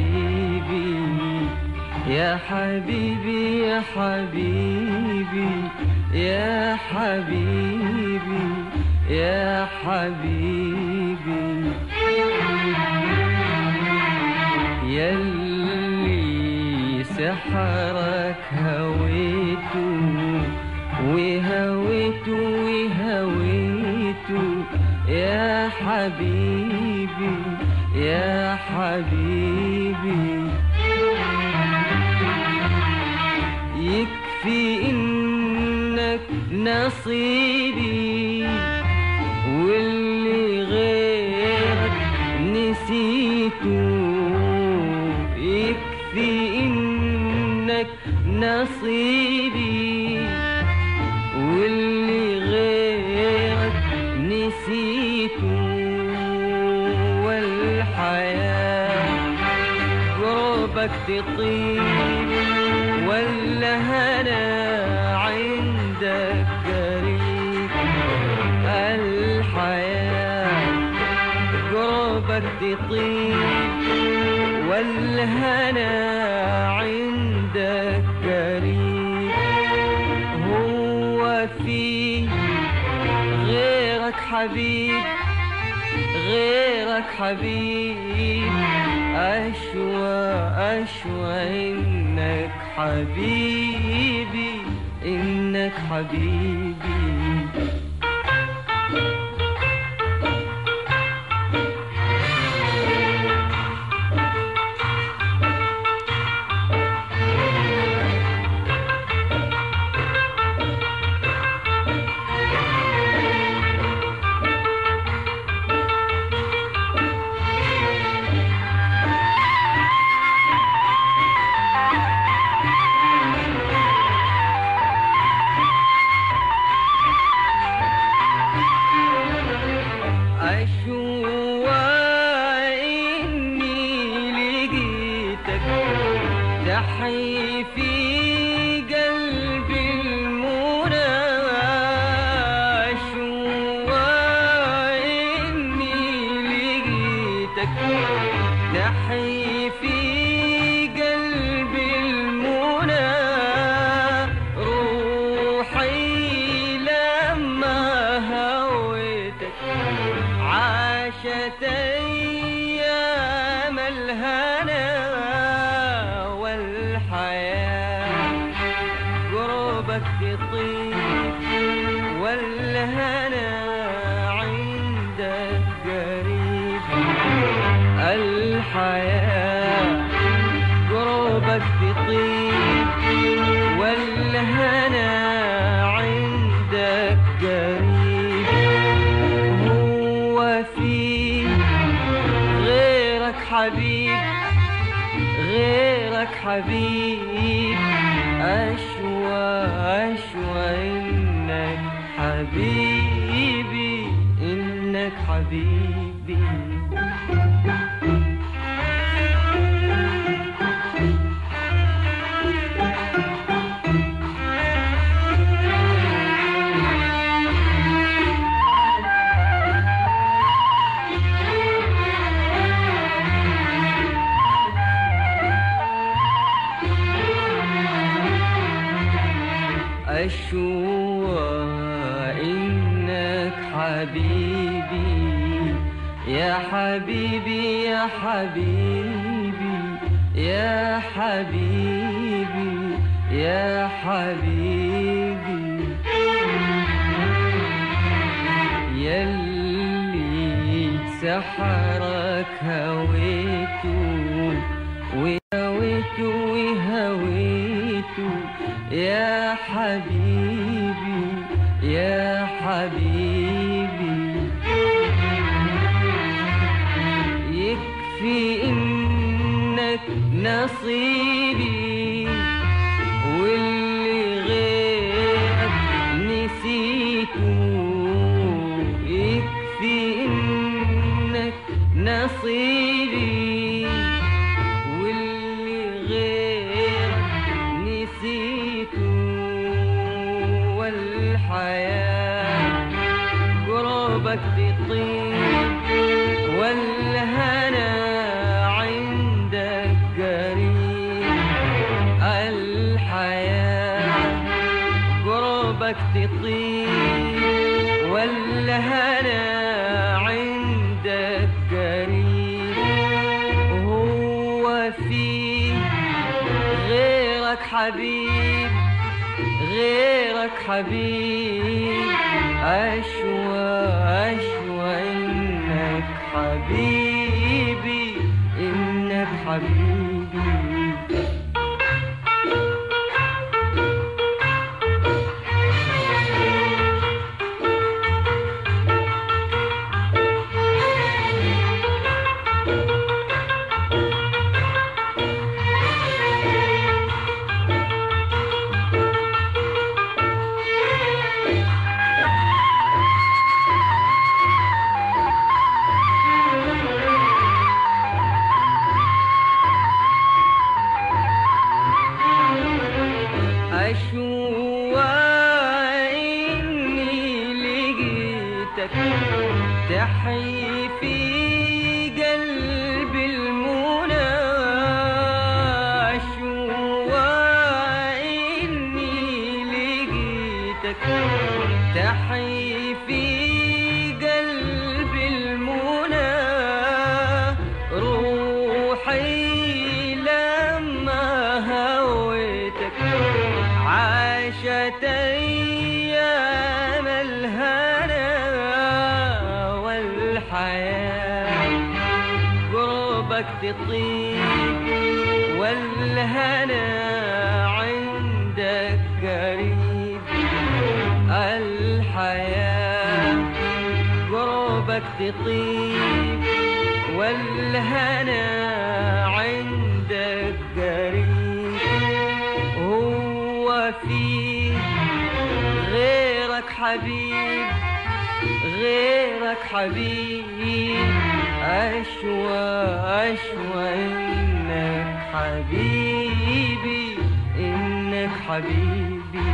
حبيبي يا حبيبي يا حبيبي يا حبيبي يا حبيبي يلي سحرك هويته وهويته وهويته يا حبيبي يا حبيبي يكفي انك نصيبي واللي غيرك نسيته يكفي انك نصيبي واللي غيرك نسيته والحياة قربك تطيب ولا هنا عندك قريب الحياة قربك تطيب والهنا عندك قريب هو في غيرك حبيب غيرك حبيب أشوى أشوى إنك حبيبي إنك حبيبي أشوى إني لقيتك تحي في قلبي المنى أشوى إني لقيتك تحي في قلبي المنى روحي لما هويتك عاشت أيام الهنا والحياة قربك تطيب والهنا عندك قريب الحياة قربك تطيب والهنا عندك قريب هو في غيرك حبيب غيرك حبيب أشوى أشوى إنك حبيبي إنك حبيبي أشوى إنك حبيبي يا حبيبي يا حبيبي يا حبيبي يا حبيبي يلي سحرك هويته وهويته وهويته يا حبيبي يا حبيبي يكفي انك نصيبي واللي غيرك نسيته يكفي انك نصيبي واللي غيرك نسيته والحياة قربك تطيب والهنا عندك قربك تطيب ولا هنا عندك قريب هو في غيرك حبيب غيرك حبيب أشوى أشوى إنك حبيبي إنك حبيبي أشوى إني لقيتك تحيي في قلبي المنى أشوى إني لقيتك تحيي في قلبي المنى روحي لما هويتك عاشت أيام الهنا والحياة قربك تطيب والهنا عندك قريب الحياة قربك تطيب والهنا عندك قريب هو في غيرك حبيب غيرك حبيب أشوى أشوى إنك حبيبي إنك حبيبي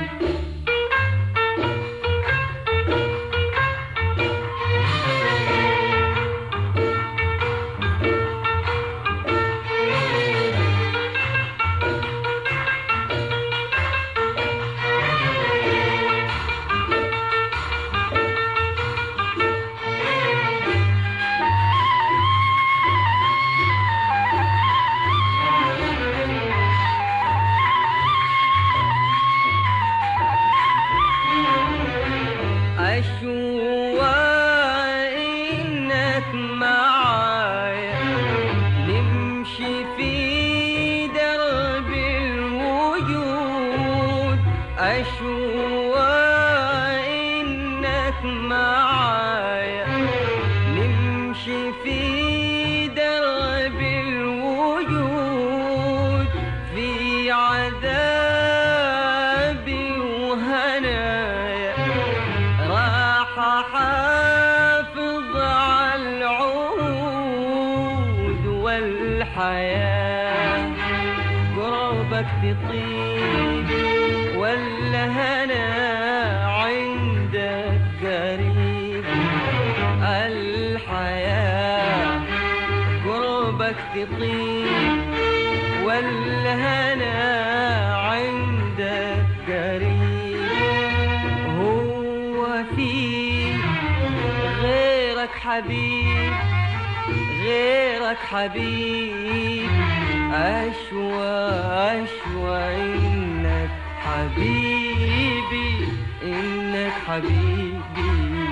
أشوى إنك معايا نمشي في درب الوجود أشوى إنك معايا نمشي في درب الوجود في عذابي وهنايا راح احافظ على العود والحياة قربك تطيب والهنا عندك قريب الحياة قربك تطيب والهنا عندك قريب هو في غيرك حبيب غيرك حبيب أشوى أشوى إنك حبيبي إنك حبيبي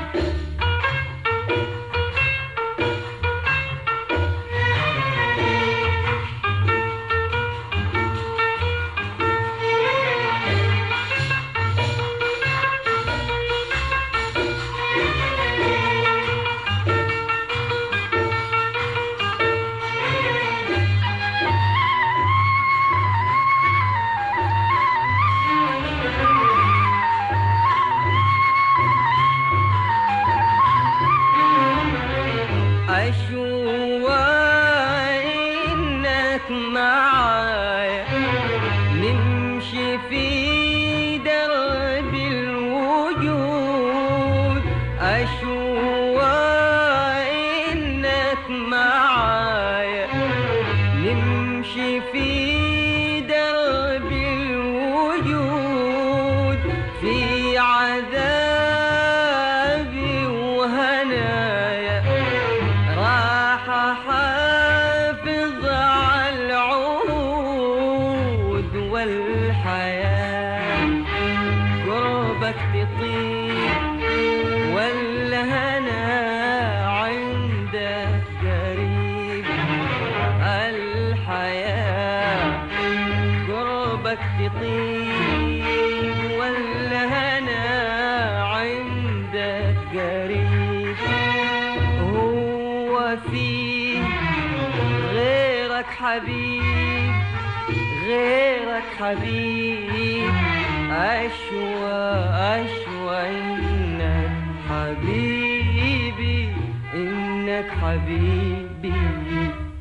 أشوى إنك معايا نمشي في درب الوجود أشوى إنك معايا نمشي في درب الوجود في غيرك تطيب والهنا عندك قريب هو في غيرك حبيب غيرك حبيب أشوى أشوى إنك حبيبي إنك حبيبي